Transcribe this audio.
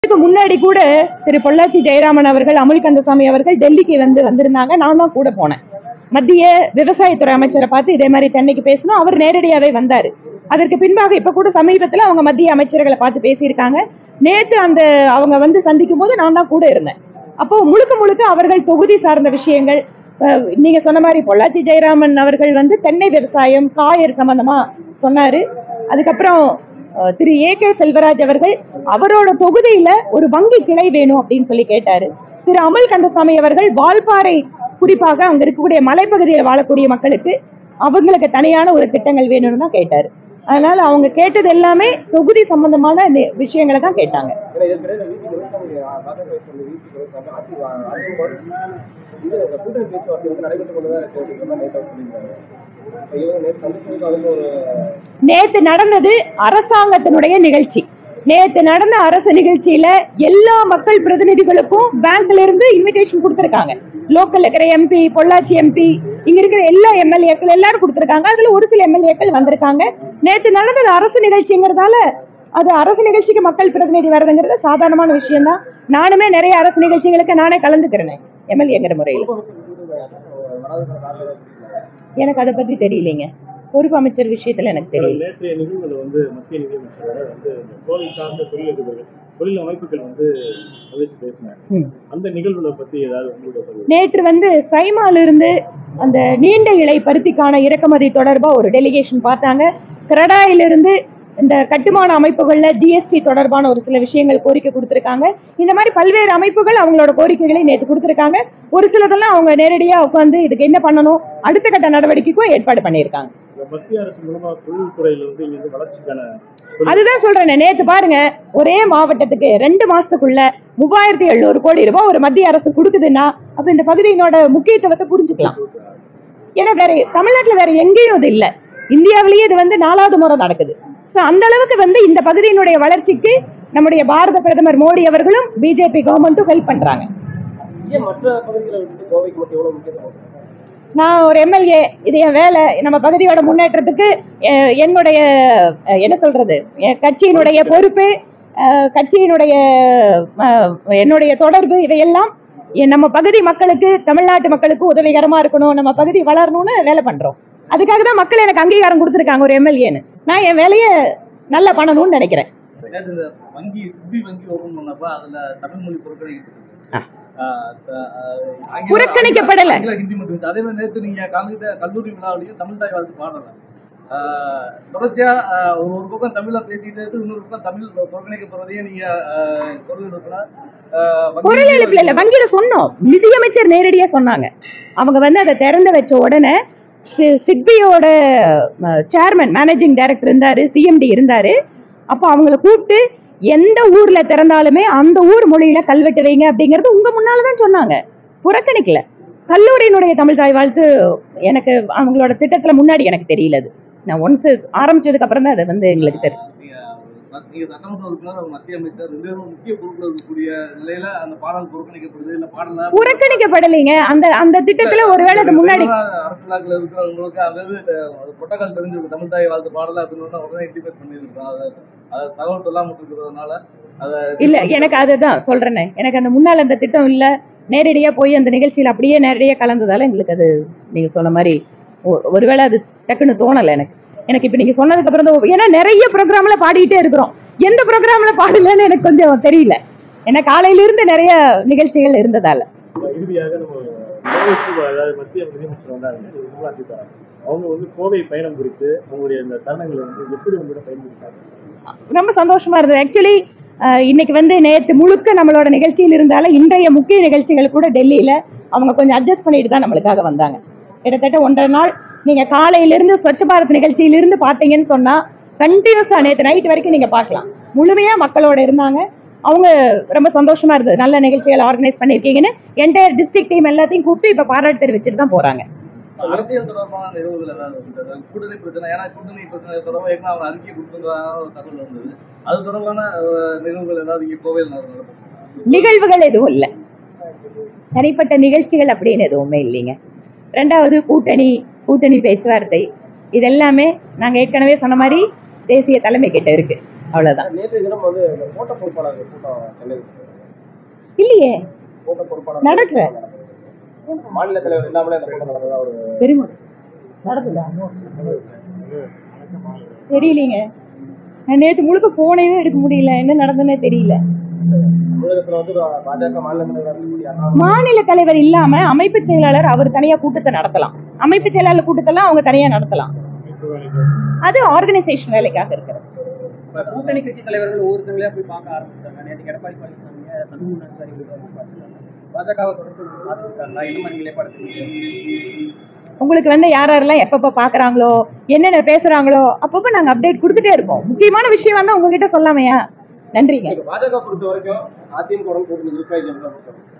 இதுக்கு முன்னாடி கூட திரு பொள்ளாச்சி ஜெயராமன் அவர்கள் அமுல் கந்தசாமி அவர்கள் டெல்லிக்கு வந்து வந்திருந்தாங்க நான் தான் கூட போனேன் மத்திய விவசாயத்துறை அமைச்சரை பார்த்து இதே மாதிரி தென்னைக்கு பேசணும் அவர் நேரடியாவே வந்தாரு அதற்கு பின்பாக இப்ப கூட சமீபத்துல அவங்க மத்திய அமைச்சர்களை பார்த்து பேசியிருக்காங்க நேத்து அந்த அவங்க வந்து சந்திக்கும் போது நான் தான் கூட இருந்தேன் அப்போ முழுக்க முழுக்க அவர்கள் தொகுதி சார்ந்த விஷயங்கள் அஹ், நீங்க சொன்ன மாதிரி பொள்ளாச்சி ஜெயராமன் அவர்கள் வந்து தென்னை விவசாயம் காயர் சம்பந்தமா சொன்னாரு அதுக்கப்புறம் அஹ், திரு ஏ கே செல்வராஜ் அவர்கள் அவரோட தொகுதியில ஒரு வங்கி கிளை வேணும் அப்படின்னு சொல்லி கேட்டாரு திரு அமல் கந்தசாமி அவர்கள் வால்பாறை குறிப்பாக அங்க இருக்கக்கூடிய மலைப்பகுதியில் வாழக்கூடிய மக்களுக்கு அவங்களுக்கு தனியான ஒரு திட்டங்கள் வேணும்னு தான் கேட்டாரு அதனால அவங்க கேட்டது எல்லாமே தொகுதி சம்பந்தமான நி- விஷயங்களை தான் கேட்டாங்க ஏன்னா ஏற்கனவே இந்த வீட்டுக்கு இருபத்தி பாஜக சொல்லி வீட்டுக்கு இருபத்தி அதிமுக அதிமுக இது இந்த கூட்டணி பேச்சுவார்த்தை வந்து நடைபெற்று கொண்டுதான் இருக்கு அப்படிங்கிற மாதிரி நேற்று சொல்லியிருக்காங்க இப்ப இவங்க நேற்று சந்திச்சதுக்கு அதுக்கு ஒரு நேத்து நடந்தது அரசாங்கத்தினுடைய நிகழ்ச்சி நேத்து நடந்த அரசு நிகழ்ச்சியில எல்லா மக்கள் பிரதிநிதிகளுக்கும் பேங்க்ல இருந்து இன்விடேஷன் கொடுத்திருக்காங்க லோக்கல் இருக்கிற எம்பி பொள்ளாச்சி எம்பி இங்க இருக்கிற எல்லா எம்எல்ஏக்கள் எல்லாரும் கொடுத்திருக்காங்க அதுல ஒரு சில எம்எல்ஏக்கள் வந்திருக்காங்க நேத்து நடந்தது அரசு நிகழ்ச்சிங்கிறதால அது அரசு நிகழ்ச்சிக்கு மக்கள் பிரதிநிதி வர்றதுங்கிறது சாதாரணமான விஷயம் தான் நானுமே நிறைய அரசு நிகழ்ச்சிகளுக்கு நானே கலந்துக்கிறேன் எம்எல்ஏங்கிற முறையில் வராதுக்கான காரணம் எனக்கு அதை பத்தி தெரியலைங்க பொறுப்பு அமைச்சர் விஷயத்துல எனக்கு தெரியல நேற்றைய நிகழ்வுல வந்து மத்திய நிதியமைச்சரோட வந்து இந்த கோவில் சார்ந்த தொழிலதிபர்கள் தொழில் அமைப்புகள் வந்து சந்திச்சு பேசினாங்க ம். அந்த நிகழ்வுல பத்தி ஏதாவது உங்களுடைய பதிவு நேற்று வந்து சைமால இருந்து அந்த நீண்ட இலை பருத்திக்கான இறக்குமதி தொடர்பா ஒரு டெலிகேஷன் பார்த்தாங்க கனடாயிலிருந்து இந்த கட்டுமான அமைப்புகள்ல ஜிஎஸ்டி தொடர்பான ஒரு சில விஷயங்கள் கோரிக்கை கொடுத்திருக்காங்க இந்த மாதிரி பல்வேறு அமைப்புகள் அவங்களோட கோரிக்கைகளை நேற்று கொடுத்திருக்காங்க ஒரு சிலதெல்லாம் அவங்க நேரடியா உட்காந்து இதுக்கு என்ன பண்ணணும் அடுத்த கட்ட நடவடிக்கைக்கும் ஏற்பாடு பண்ணியிருக்காங்க இந்த மத்திய அரசு மூலமா தொழில்துறையில வந்து இங்க வந்து வளர்ச்சிக்கான அதுதான் சொல்றேன் நேத்து பாருங்க ஒரே மாவட்டத்துக்கு ரெண்டு மாசத்துக்குள்ள மூவாயிரத்தி எழுநூறு கோடி ரூபாய் ஒரு மத்திய அரசு கொடுக்குதுன்னா அப்ப இந்த பகுதியினோட முக்கியத்துவத்தை புரிஞ்சுக்கலாம் ஏன்னா வேற தமிழ்நாட்டுல வேற எங்கேயும் இது இல்ல இந்தியாவிலேயே இது வந்து நாலாவது முறை நடக்குது சோ அந்த அளவுக்கு வந்து இந்த பகுதியினுடைய வளர்ச்சிக்கு நம்முடைய பாரத பிரதமர் மோடி அவர்களும் பிஜேபி கவர்மெண்ட்டும் ஹெல்ப் பண்றாங்க ஏன் மற்ற பகுதிகளை விட்டு கோவைக்கு மட்டும் எவ்வளவு முக்கியத்துவம் நான் ஒரு எம்எல்ஏ இது என் வேலை நம்ம பகுதியோட முன்னேற்றத்துக்கு அஹ், என்னுடைய அஹ், என்ன சொல்றது என் கட்சியினுடைய பொறுப்பு அஹ், கட்சியினுடைய அஹ், என்னுடைய தொடர்பு இவையெல்லாம் என் நம்ம பகுதி மக்களுக்கு தமிழ்நாட்டு மக்களுக்கு உதவிகரமா இருக்கணும் நம்ம பகுதி வளரணும்னு வேலை பண்றோம் அதுக்காக தான் மக்கள் எனக்கு அங்கீகாரம் கொடுத்துருக்காங்க ஒரு எம்எல்ஏன்னு நான் என் வேலையை நல்லா பண்ணணும்னு நினைக்கிறேன் நேத்து இந்த வங்கி சிப்பி வங்கி ஓபன் பண்ணப்ப அதுல தமிழ் மொழி புறக்கணிக்கப்பட்டது ஆஹ் த- ஆஹ் ஆங்கில- புறக்கணிக்கப்படல. ஆங்கில ஹிந்தி மட்டும் இருந்துச்சு. அதே மாதிரி நேத்து நீங்க கலந்துட்ட கல்லூரி விழாவிலையும் தமிழ் தாய் வாழ்த்து பாடல ஆஹ் தொடர்ச்சியா ஆஹ் ஒரு ஒரு பக்கம் தமிழ்ல பேசிட்டு இருக்கு இன்னொரு பக்கம் தமிழ் புறக்கணிக்கப்படுறதையும் நீங்க ஆஹ் குரல் எழுப்புல ஆஹ் வங்கி- குரல் எழுப்புல இல்ல வங்கியில சொன்னோம் நிதியமைச்சர் நேரடியா சொன்னாங்க அவங்க வந்து அதை திறந்து வச்ச உடனே சி- சிட்பியோட சேர்மன் மேனேஜிங் டைரக்டர் இருந்தாரு சிஎம்டி இருந்தாரு அப்போ அவங்கள கூப்பிட்டு எந்த ஊர்ல திறந்தாலுமே அந்த ஊர் மொழியில கல்வெட்டு வைங்க அப்படிங்கறது உங்க முன்னாலதான் சொன்னாங்க புறக்கணிக்கல கல்லூரியினுடைய தமிழ் தாய் வாழ்த்து எனக்கு அவங்களோட திட்டத்துல முன்னாடி எனக்கு தெரியல அது நான் ஒன்ஸ் ஆரம்பிச்சதுக்கு அப்புறம் தான் அது வந்து எங்களுக்கு தெரியும் நீங்க நீங்க சட்டமன்ற உறுப்பினர் மத்திய அமைச்சர் ரெண்டு பேரும் முக்கிய பொறுப்புல இருக்கக்கூடிய நிலையில அந்த பாடல் புறக்கணிக்கப்படுது இல்ல பாடல புறக்கணிக்கப்படலைங்க அந்த அந்த திட்டத்துல ஒருவேளை அது முன்னாடி அரசியலாக்கள் இருக்கிறவங்களுக்கு அதாவது புட்டக்கால் தெரிஞ்சிருக்கு தமிழ் தாய் வாழ்த்து பாடல அப்படின்னு உடனே உடனே இன்டிமேட் பண்ணியிருக்கோம் அதை அதை தகவல் சொல்லாம இருக்கிறதுனால அதை இல்ல எனக்கு அதுதான் சொல்றேனே எனக்கு அந்த முன்னால அந்த திட்டம் இல்ல நேரடியா போய் அந்த நிகழ்ச்சியில அப்படியே நேரடியா கலந்ததால எங்களுக்கு அது நீங்க சொன்ன மாதிரி ஒ- ஒருவேளை அது டக்குன்னு தோணல எனக்கு எனக்கு இப்ப நீங்க சொன்னதுக்கு அப்புறம் தான் ஏன்னா நிறைய ப்ரோக்ராம்ல பாடிட்டே இருக்கிறோம் எந்த ப்ரோக்ராம்ல பாடலன்னு எனக்கு கொஞ்சம் தெரியல ஏன்னா காலையில இருந்து நிறைய நிகழ்ச்சிகள் இருந்ததால இறுதியாக நம்ம கோவைக்கு அதாவது மத்திய நிதியமைச்சர் வந்தாங்க நிர்மலா சீதாராமன் அவங்க வந்து கோவை பயணம் குறித்து அவங்களுடைய இந்த தருணங்களை வந்து எப்படி உங்களோட பயன்படுத்தாங்க ரொம்ப சந்தோஷமா இருந்தது ஆக்சுவலி இன்னைக்கு வந்து நேத்து முழுக்க நம்மளோட நிகழ்ச்சியில் இருந்தால இன்றைய முக்கிய நிகழ்ச்சிகள் கூட டெல்லியில அவங்க கொஞ்சம் அட்ஜஸ்ட் பண்ணிட்டு தான் நம்மளுக்காக வந்தாங்க கிட்டத்தட்ட ஒன்றரை நாள் நீங்க காலையில இருந்து ஸ்வச்ச பாரத் நிகழ்ச்சியிலிருந்து பார்த்தீங்கன்னு சொன்னா கண்டினியூஸா நேற்று நைட் வரைக்கும் நீங்க பார்க்கலாம் முழுமையா மக்களோட இருந்தாங்க அவங்க ரொம்ப சந்தோஷமா இருந்தது நல்ல நிகழ்ச்சிகள் ஆர்கனைஸ் பண்ணிருக்கீங்கன்னு என்டையர் டிஸ்ட்ரிக்ட் டீம் எல்லாத்தையும் கூப்பிட்டு இப்ப பாராட்டு தெரிவிச்சுட்டு தான் போறாங்க அரசியல் தொடர்பான நிகழ்வுகள் ஏதாவது இருந்தது கூட்டணி பிரச்சனை ஏன்னா கூட்டணி பிரச்சனை தொடர்பாக ஏற்கனவே அவர் அறிக்கை கொடுத்துருந்ததாக ஒரு தகவல் இருந்தது அது தொடர்பான அஹ், நிகழ்வுகள் ஏதாவது இங்கே கோவையில் நடந்தது நிகழ்வுகள் எதுவும் இல்லை தனிப்பட்ட நிகழ்ச்சிகள் அப்படின்னு எதுவுமே இல்லைங்க ரெண்டாவது கூட்டணி கூட்டணி பேச்சுவார்த்தை இது எல்லாமே நாங்க ஏற்கனவே சொன்ன மாதிரி தேசிய தலைமை கிட்ட இருக்கு அவ்வளவுதான் நேற்று தினம் வந்து இந்த கோட்ட பொறுப்பாளர்கள் கூட்டம் சென்னையில் இல்லையே கோட்ட பொறுப்பாளர் நடக்கல மாநில தலைவர் இல்லாமலே அந்த கூட்டம் நடந்ததா ஒரு பெருமை நடக்குதா தெரியலீங்க நான் நேற்று முழுக்க போனவே எடுக்க முடியல என்ன நடந்ததுன்னே தெரியல தமிழகத்துல வந்து பாஜக மாநில தலைவர் இருக்கக்கூடிய அண்ணா மாநில தலைவர் இல்லாம அமைப்பு செயலாளர் அவர் தனியா கூட்டத்தை நடத்தலாம் அமைப்பு செயலாளர் கூட்டத்தெல்லாம் அவங்க தனியா நடத்தலாம் அது ஆர்கனைசேஷன் வேலைக்காக இருக்கிறது இப்ப கூட்டணி கட்சி தலைவர்கள் ஒவ்வொருத்தங்களே போய் பார்க்க ஆரம்பிச்சாங்க நேற்று எடப்பாடி பழனிசாமியை தமிழ்நாடு அதிகாரிகள் போய் பார்த்துருக்காங்க பாஜகவை தொடர்பு பார்த்துருக்காங்களா என்ன மாதிரி நிலைப்பாடு உங்களுக்கு வந்து யார் யாரெல்லாம் எப்பப்ப பாக்குறாங்களோ என்னென்ன பேசுறாங்களோ அப்பப்ப நாங்க அப்டேட் கொடுத்துட்டே இருக்கோம் முக்கியமான விஷயம் வந்தா உங்ககிட்ட சொல்லாமையா நன்றிங்க பாஜக பொறுத்த வரைக்கும் அதிமுக கூட்டணி இருக்கா இல்லையா